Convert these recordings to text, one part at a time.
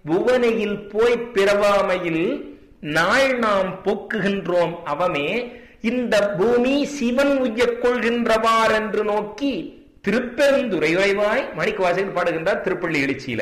புவனையில் போய் பிறவாமையில் நாள் நாம் போக்குகின்றோம் அவமே இந்த பூமி சிவன் உய்யக் கொள்கின்றவார் என்று நோக்கி திருப்பெருந்துரைவாய் மணிக்கவாசகர் பாடுகின்றார் திருப்பள்ளி எழுச்சியில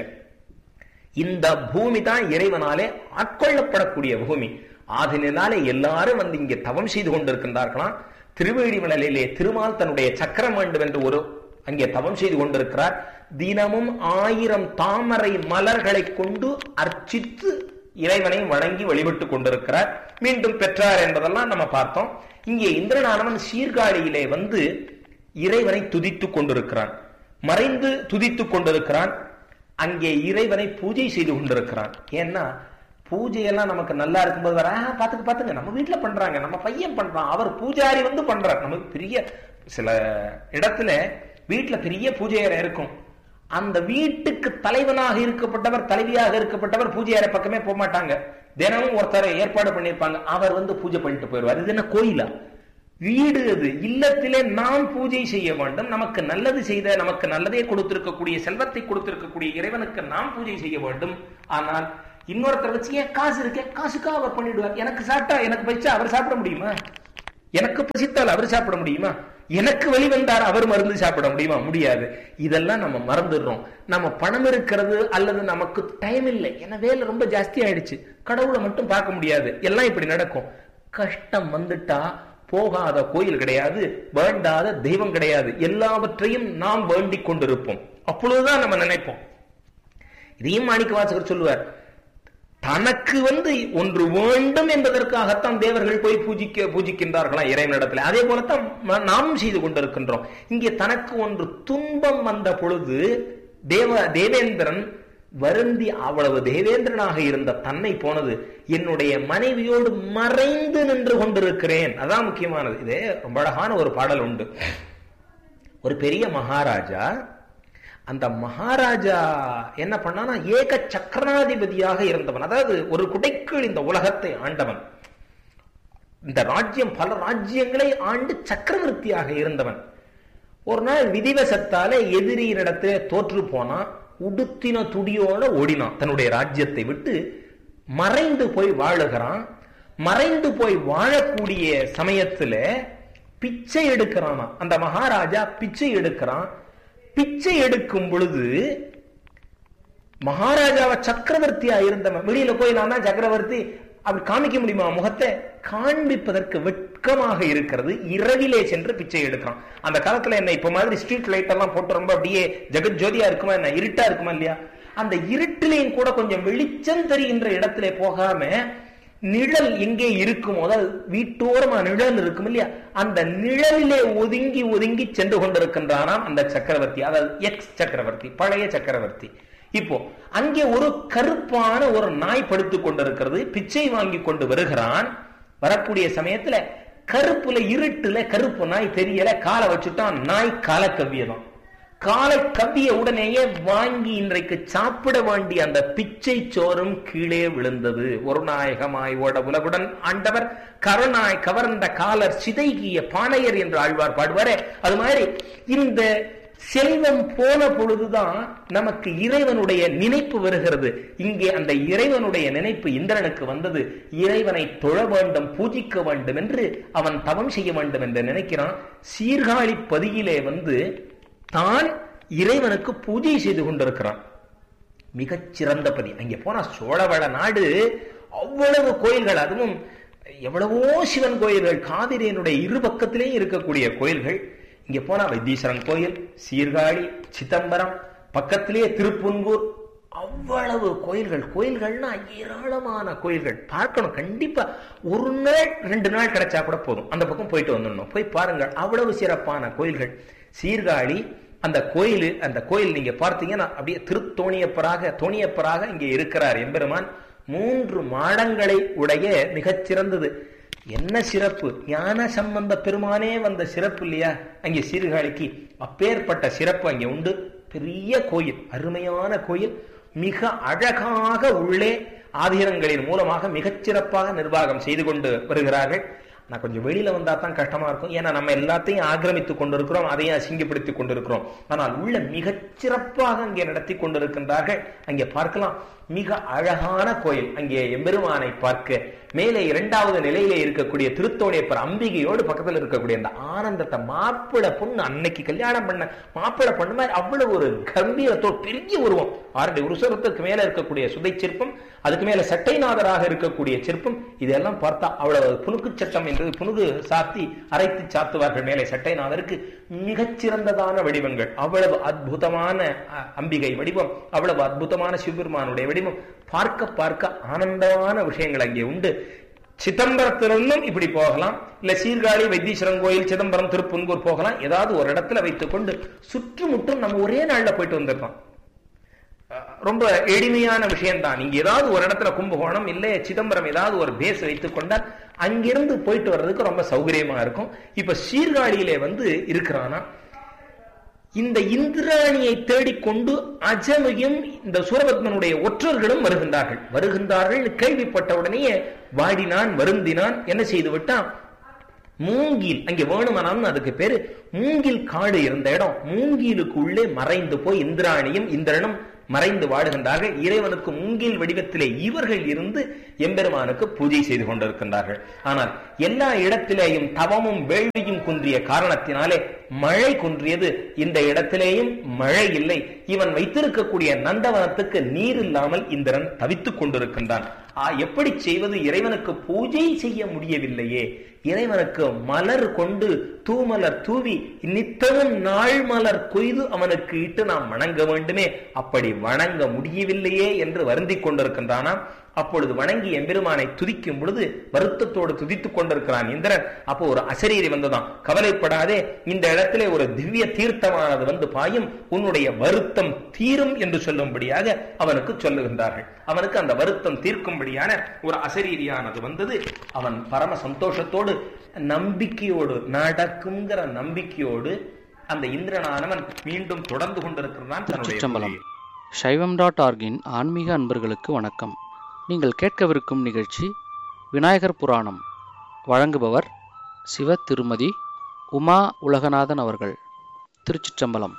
இந்த பூமி தான் இறைவனாலே ஆட்கொள்ளப்படக்கூடிய பூமி ஆதலினாலே எல்லாரும் வந்து இங்கே தவம் செய்து கொண்டிருக்கின்றார்களாம் திருவேடிமலையிலே திருமால் தன்னுடைய சக்கரம் வேண்டும் என்று ஒரு அங்கே தவம் செய்து கொண்டிருக்கிறார் தினமும் ஆயிரம் தாமரை மலர்களை கொண்டு அர்ச்சித்து இறைவனை வணங்கி வழிபட்டு கொண்டிருக்கிறார் மீண்டும் பெற்றார் என்பதெல்லாம் நம்ம பார்த்தோம் இங்கே இந்திரனானவன் சீர்காழியிலே வந்து இறைவனை துதித்துக் கொண்டிருக்கிறான் மறைந்து துதித்துக் கொண்டிருக்கிறான் அங்கே இறைவனை பூஜை செய்து கொண்டிருக்கிறான் ஏன்னா பூஜையெல்லாம் நமக்கு நல்லா இருக்கும்போது வர "ஆ, பாத்துக்க பாத்துங்க நம்ம வீட்டுல பண்றாங்க நம்ம பையன் பண்றான் அவர் பூஜாரி வந்து பண்றார் நமக்கு பெரிய சில இடத்துல வீட்டுல பெரிய பூஜை அறை இருக்கும் அந்த வீட்டுக்கு தலைவனாக இருக்கப்பட்டவர் தலைவியாக இருக்கப்பட்டவர் பூஜை அறை பக்கமே போக மாட்டாங்க தினமும் ஒருத்தரை ஏற்பாடு பண்ணியிருப்பாங்க அவர் வந்து பூஜை பண்ணிட்டு போயிடுவார் இது என்ன கோயிலா வீடு அது இல்லத்திலே நாம் பூஜை செய்ய வேண்டும் நமக்கு நல்லது செய்த நமக்கு நல்லதே கொடுத்திருக்கக்கூடிய செல்வத்தை கொடுத்திருக்கக்கூடிய இறைவனுக்கு நாம் பூஜை செய்ய வேண்டும் ஆனால் இன்னொருத்தர் வச்சு ஏன் காசு இருக்கே காசுக்காக அவர் பண்ணிடுவார் எனக்கு சாப்பிட்டா எனக்கு பயிச்சா அவர் சாப்பிட முடியுமா எனக்கு பசித்தால் அவர் சாப்பிட முடியுமா எனக்கு வழி வந்தார் அவர் மருந்து சாப்பிட முடியுமா முடியாது இதெல்லாம் நம்ம மறந்துடுறோம் நம்ம பணம் இருக்கிறது அல்லது நமக்கு டைம் இல்லை ஏன்னா வேலை ரொம்ப ஜாஸ்தி ஆயிடுச்சு கடவுளை மட்டும் பார்க்க முடியாது எல்லாம் இப்படி நடக்கும் கஷ்டம் வந்துட்டா போகாத கோயில் கிடையாது வேண்டாத தெய்வம் கிடையாது எல்லாவற்றையும் நாம் வேண்டிக் கொண்டிருப்போம் அப்பொழுதுதான் நம்ம நினைப்போம் இதையும் மாணிக்க வாசகர் சொல்லுவார் தனக்கு வந்து ஒன்று வேண்டும் என்பதற்காகத்தான் தேவர்கள் போய் பூஜிக்க பூஜிக்கின்றார்களா இறைவனிடத்தில் அதே போலத்தான் ம- நாமும் செய்து கொண்டிருக்கின்றோம் இங்கே தனக்கு ஒன்று துன்பம் வந்த பொழுது தேவ தேவேந்திரன் வருந்தி அவ்வளவு தேவேந்திரனாக இருந்த தன்னை போனது என்னுடைய மனைவியோடு மறைந்து நின்று கொண்டிருக்கிறேன் அதான் முக்கியமானது இது ரொம்ப அழகான ஒரு பாடல் உண்டு ஒரு பெரிய மகாராஜா அந்த மகாராஜா என்ன பண்ணானா ஏக சக்கராதிபதியாக இருந்தவன் அதாவது ஒரு குடைக்குள் இந்த உலகத்தை ஆண்டவன் இந்த ராஜ்யம் பல ராஜ்யங்களை ஆண்டு சக்கரவர்த்தியாக இருந்தவன் ஒரு நாள் விதிவசத்தால எதிரியினிடத்திலே தோற்று போனா உடுத்தின துடியோட ஓடினான் தன்னுடைய ராஜ்யத்தை விட்டு மறைந்து போய் வாழுகிறான் மறைந்து போய் வாழக்கூடிய சமயத்துல பிச்சை எடுக்கிறானா அந்த மகாராஜா பிச்சை எடுக்கிறான் பிச்சை எடுக்கும் பொழுது மகாராஜாவ சக்கரவர்த்தியா இருந்தவன் வெளியில போய் நான் தான் சக்கரவர்த்தி அப்படி காமிக்க முடியுமா முகத்தை காண்பிப்பதற்கு வெட்கமாக இருக்கிறது இரவிலே சென்று பிச்சை எடுக்கிறான் அந்த காலத்துல என்ன இப்ப மாதிரி ஸ்ட்ரீட் லைட் எல்லாம் போட்டு ரொம்ப அப்படியே ஜெகத் ஜோதியா இருக்குமா என்ன இருட்டா இருக்குமா இல்லையா அந்த இருட்டிலையும் கூட கொஞ்சம் வெளிச்சம் தெரிகின்ற இடத்திலே போகாம நிழல் எங்கே இருக்குமோ அதாவது வீட்டோரமா நிழல் இருக்கும் இல்லையா அந்த நிழலிலே ஒதுங்கி ஒதுங்கி சென்று கொண்டிருக்கின்றானாம் அந்த சக்கரவர்த்தி அதாவது எக்ஸ் சக்கரவர்த்தி பழைய சக்கரவர்த்தி இப்போ அங்கே ஒரு கருப்பான ஒரு நாய் படுத்துக் கொண்டிருக்கிறது பிச்சை வாங்கி கொண்டு வருகிறான் வரக்கூடிய சமயத்துல கருப்புல இருட்டுல கருப்பு நாய் தெரியல காலை வச்சுட்டான் நாய் கால கவ்வியதான் காலை கவ்விய உடனேயே வாங்கி இன்றைக்கு சாப்பிட வேண்டிய அந்த பிச்சை சோறும் கீழே விழுந்தது ஒரு நாயகமாய் ஓட உலகுடன் ஆண்டவர் கருணாய் கவர்ந்த காலர் சிதைகிய பானையர் என்று ஆழ்வார் பாடுவாரே அது மாதிரி இந்த செல்வம் போன பொழுதுதான் நமக்கு இறைவனுடைய நினைப்பு வருகிறது இங்கே அந்த இறைவனுடைய நினைப்பு இந்திரனுக்கு வந்தது இறைவனை தொழ வேண்டும் பூஜிக்க வேண்டும் என்று அவன் தவம் செய்ய வேண்டும் என்று நினைக்கிறான் சீர்காழி பதியிலே வந்து தான் இறைவனுக்கு பூஜை செய்து கொண்டிருக்கிறான் மிகச் சிறந்த பதி அங்கே போனா சோழவள நாடு அவ்வளவு கோயில்கள் அதுவும் எவ்வளவோ சிவன் கோயில்கள் காவிரியினுடைய இரு பக்கத்திலேயும் இருக்கக்கூடிய கோயில்கள் இங்க போனா வைத்தீஸ்வரன் கோயில் சீர்காழி சிதம்பரம் பக்கத்திலேயே திருப்புன்கூர் அவ்வளவு கோயில்கள் கோயில்கள்னா ஏராளமான கோயில்கள் பார்க்கணும் கண்டிப்பா ஒரு நாள் ரெண்டு நாள் கிடைச்சா கூட போதும் அந்த பக்கம் போயிட்டு வந்துடணும் போய் பாருங்கள் அவ்வளவு சிறப்பான கோயில்கள் சீர்காழி அந்த கோயில் அந்த கோயில் நீங்க பார்த்தீங்கன்னா அப்படியே திருத்தோணியப்பராக தோணியப்பராக இங்கே இருக்கிறார் எம்பெருமான் மூன்று மாடங்களை உடைய மிகச் சிறந்தது என்ன சிறப்பு ஞான சம்பந்த பெருமானே வந்த சிறப்பு இல்லையா அங்கே சீர்காழிக்கு அப்பேற்பட்ட சிறப்பு அங்கே உண்டு பெரிய கோயில் அருமையான கோயில் மிக அழகாக உள்ளே ஆதிரங்களின் மூலமாக மிகச் சிறப்பாக நிர்வாகம் செய்து கொண்டு வருகிறார்கள் நான் கொஞ்சம் வெளியில வந்தா தான் கஷ்டமா இருக்கும் ஏன்னா நம்ம எல்லாத்தையும் ஆக்கிரமித்துக் கொண்டிருக்கிறோம் அதையும் அசிங்கப்படுத்திக் கொண்டிருக்கிறோம் ஆனால் உள்ள மிகச் சிறப்பாக அங்கே நடத்தி கொண்டிருக்கின்றார்கள் அங்கே பார்க்கலாம் மிக அழகான கோயில் அங்கே எம்பெருமானை பார்க்க மேலே இரண்டாவது நிலையிலே இருக்கக்கூடிய திருத்தோணியப்பர் அம்பிகையோடு பக்கத்தில் இருக்கக்கூடிய அந்த ஆனந்தத்தை மாப்பிள பொண்ணு அன்னைக்கு கல்யாணம் பண்ண மாப்பிள பொண்ணு மாதிரி அவ்வளவு ஒரு கம்பீரத்தோடு பெரிய உருவம் ஆறடி உருசரத்துக்கு மேல இருக்கக்கூடிய சுதை சிற்பம் அதுக்கு மேல சட்டைநாதராக இருக்கக்கூடிய சிற்பம் இதெல்லாம் பார்த்தா அவ்வளவு புனுக்கு சட்டம் என்று புனுகு சாத்தி அரைத்து சாத்துவார்கள் மேலே சட்டைநாதருக்கு மிகச்சிறந்ததான வடிவங்கள் அவ்வளவு அற்புதமான அ, அம்பிகை வடிவம் அவ்வளவு அற்புதமான சிவபெருமானுடைய வடிவம் பார்க்க பார்க்க ஆனந்தமான விஷயங்கள் அங்கே உண்டு சிதம்பரத்திலிருந்தும் இப்படி போகலாம் இல்ல சீர்காழி வைத்தீஸ்வரன் கோயில் சிதம்பரம் திருப்புன்கூர் போகலாம் ஏதாவது ஒரு இடத்துல வைத்துக்கொண்டு சுற்றுமுட்டும் நம்ம ஒரே நாள்ல போயிட்டு வந்துடலாம் அஹ் ரொம்ப எளிமையான விஷயம்தான் நீங்க ஏதாவது ஒரு இடத்துல கும்பகோணம் இல்ல சிதம்பரம் ஏதாவது ஒரு பேஸ் வைத்துக் கொண்டால் அங்கிருந்து போயிட்டு வர்றதுக்கு ரொம்ப சௌகரியமா இருக்கும் இப்ப சீர்காழியிலே வந்து இருக்கிறானா இந்த இந்திராணியை தேடிக்கொண்டு அஜமையும் இந்த சூரபத்மனுடைய ஒற்றர்களும் வருகின்றார்கள் வருகின்றார்கள் கேள்விப்பட்ட உடனேயே வாடினான் வருந்தினான் என்ன செய்து விட்டான் மூங்கில் அங்கே வேணுமானாலும் அதுக்கு பேரு மூங்கில் காடு இருந்த இடம் மூங்கிலுக்கு உள்ளே மறைந்து போய் இந்திராணியும் இந்திரனும் மறைந்து வாடுகின்றார்கள் இறைவனுக்கு மூங்கில் வடிவத்திலே இவர்கள் இருந்து எம்பெருமானுக்கு பூஜை செய்து கொண்டிருக்கின்றார்கள் ஆனால் எல்லா இடத்திலேயும் தவமும் வேள்வியும் குன்றிய காரணத்தினாலே மழை குன்றியது இந்த இடத்திலேயும் மழை இல்லை இவன் வைத்திருக்கக்கூடிய நந்தவனத்துக்கு நீர் இல்லாமல் இந்திரன் தவித்துக் கொண்டிருக்கின்றான் ஆ, எப்படி செய்வது இறைவனுக்கு பூஜை செய்ய முடியவில்லையே இறைவனுக்கு மலர் கொண்டு தூமலர் தூவி நித்தமும் நாள் மலர் கொய்து அவனுக்கு இட்டு நாம் வணங்க வேண்டுமே அப்படி வணங்க முடியவில்லையே என்று வருந்திக் கொண்டிருக்கின்றானாம் அப்பொழுது வணங்கி எம்பெருமானை துதிக்கும் பொழுது வருத்தத்தோடு துதித்துக் கொண்டிருக்கிறான் இந்திரன் அப்போ ஒரு அசரீரி வந்ததாம் கவலைப்படாதே இந்த இடத்திலே ஒரு திவ்ய தீர்த்தமானது வந்து பாயும் உன்னுடைய வருத்தம் தீரும் என்று சொல்லும்படியாக அவனுக்கு சொல்லுகின்றார்கள் அவனுக்கு அந்த வருத்தம் தீர்க்கும்படியான ஒரு அசரீரியானது வந்தது அவன் பரம சந்தோஷத்தோடு நம்பிக்கையோடு நடக்குங்கிற நம்பிக்கையோடு அந்த இந்திரனானவன் மீண்டும் தொடர்ந்து கொண்டிருக்கிறான் தன்னுடைய திருச்சிற்றம்பலம் பூஜையை. சைவம் டாட் ஆர்கின் ஆன்மீக அன்பர்களுக்கு வணக்கம் நீங்கள் கேட்கவிருக்கும் நிகழ்ச்சி விநாயகர் புராணம் வழங்குபவர் சிவ திருமதி உமா உலகநாதன் அவர்கள் திருச்சிற்றம்பலம்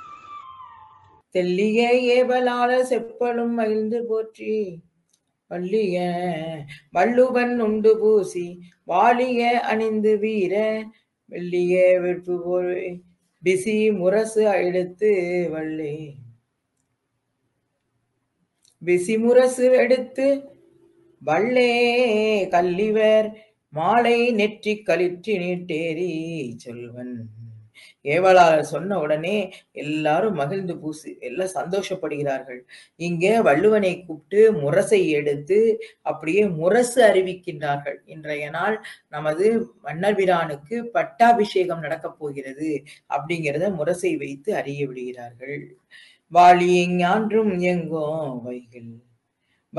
தெல்லிய ஏவலாளர் செப்பலும் மகிழ்ந்து போற்றி வள்ளிய வள்ளுவன் உண்டு பூசி வாலிய அணிந்து வீர வெள்ளிய வெற்பு போல் பிசி முரசு எடுத்து வள்ளி பிசி முரசு எடுத்து வள்ளே கல்லிவர் மாலை நெற்றி களிற்றி நீட்டேரி சொல்வன் ஏவலாளர் சொன்ன உடனே எல்லாரும் மகிழ்ந்து பூசி எல்லாம் சந்தோஷப்படுகிறார்கள் இங்க வள்ளுவனை கூப்பிட்டு முரசை எடுத்து அப்படியே முரசு அறிவிக்கின்றார்கள் இன்றைய நாள் நமது மன்னர்பிரானுக்கு பட்டாபிஷேகம் நடக்கப் போகிறது அப்படிங்கிறத முரசை வைத்து அறிய விடுகிறார்கள் வாழி ஞான்றும் எங்கோ வைகள்